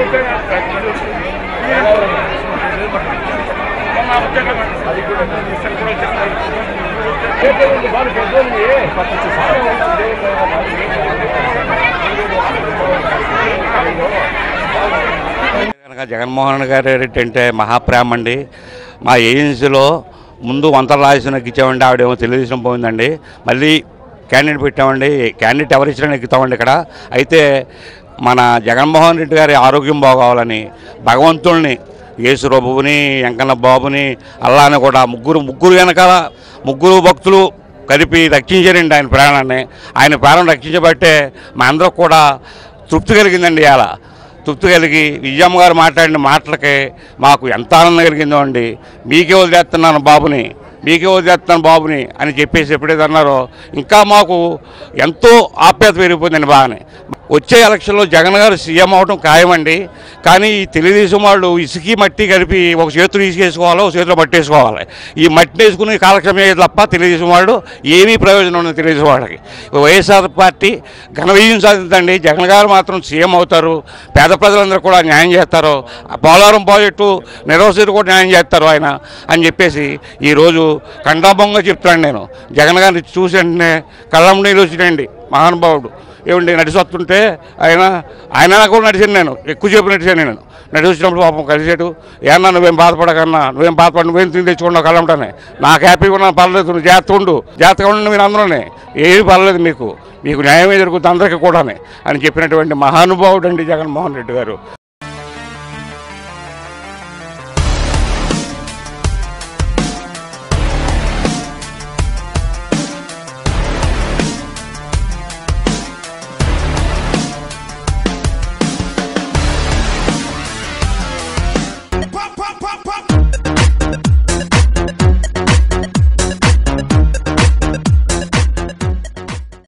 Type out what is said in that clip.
కనుక జగన్మోహన్ గారు ఏంటంటే మహాప్రేమ అండి మా ఏజెన్సీలో ముందు వంతలు రాసిన ఇచ్చామండి ఆవిడేమో తెలుగుదేశం పోయిందండి మళ్ళీ క్యాండిడేట్ పెట్టామండి క్యాండిడేట్ ఎవరు ఇచ్చినా ఎక్కుతామండి ఇక్కడ అయితే మన జగన్మోహన్ రెడ్డి గారి ఆరోగ్యం బాగోవాలని భగవంతుల్ని యేసురబాబుని వెంకన్న బాబుని అల్లాని కూడా ముగ్గురు ముగ్గురు వెనకాల ముగ్గురు భక్తులు కలిపి రక్షించారండి ఆయన ప్రాణాన్ని ఆయన ప్రాణం రక్షించబట్టే మా అందరికి కూడా తృప్తి కలిగిందండి ఇవాళ తృప్తి కలిగి విజయమ్మ గారు మాట్లాడిన మాటలకి మాకు ఎంత ఆనందం కలిగిందో అండి మీకే వదిలేస్తున్నాను బాబుని మీకే వదిలేస్తున్నాను బాబుని అని చెప్పేసి ఎప్పుడైతే అన్నారో ఇంకా మాకు ఎంతో ఆప్యాయత పెరిగిపోయిందండి బాగానే వచ్చే ఎలక్షన్లో జగన్ గారు సీఎం అవడం ఖాయమండి కానీ ఈ తెలుగుదేశం వాళ్ళు ఇసుకి మట్టి కలిపి ఒక చేతులు ఇసుకేసుకోవాలి ఒక చేతిలో మట్టి వేసుకోవాలి ఈ మట్టిని వేసుకుని కాలక్షేమం అయ్యేది తప్ప తెలుగుదేశం వాళ్ళు ఏమీ ప్రయోజనం ఉండదు తెలుగుదేశం వాళ్ళకి వైఎస్ఆర్ పార్టీ ఘన విజయం సాధించండి జగన్ గారు మాత్రం సీఎం అవుతారు పేద ప్రజలందరూ కూడా న్యాయం చేస్తారు ఆ పోలవరం ప్రాజెక్టు నిర్వసిత కూడా న్యాయం చేస్తారు ఆయన అని చెప్పేసి ఈరోజు కండాభంగా చెప్తున్నాను నేను జగన్ గారిని చూసి వెంటనే కళ్ళం నీళ్ళు వచ్చినాయండి మహానుభావుడు ఏమండి నడిచొస్తుంటే ఆయన ఆయన కూడా నడిచాను నేను ఎక్కువ చెప్పి నడిచాను నేను నడిచినప్పుడు పాపం కలిసాడు ఏమన్నా నువ్వేం బాధపడకన్నా నువ్వేం బాధపడ నువ్వేం తిని తెచ్చుకున్నావు కళ్ళంటానే నాకు హ్యాపీగా ఉన్నా పర్లేదు నువ్వు జాగ్రత్త ఉండు జాగ్రత్తగా ఉండండి మీరు అందరూనే ఏమీ పర్లేదు మీకు మీకు న్యాయమే జరుగుతుంది అందరికీ కూడానే అని చెప్పినటువంటి మహానుభావుడు అండి జగన్మోహన్ రెడ్డి గారు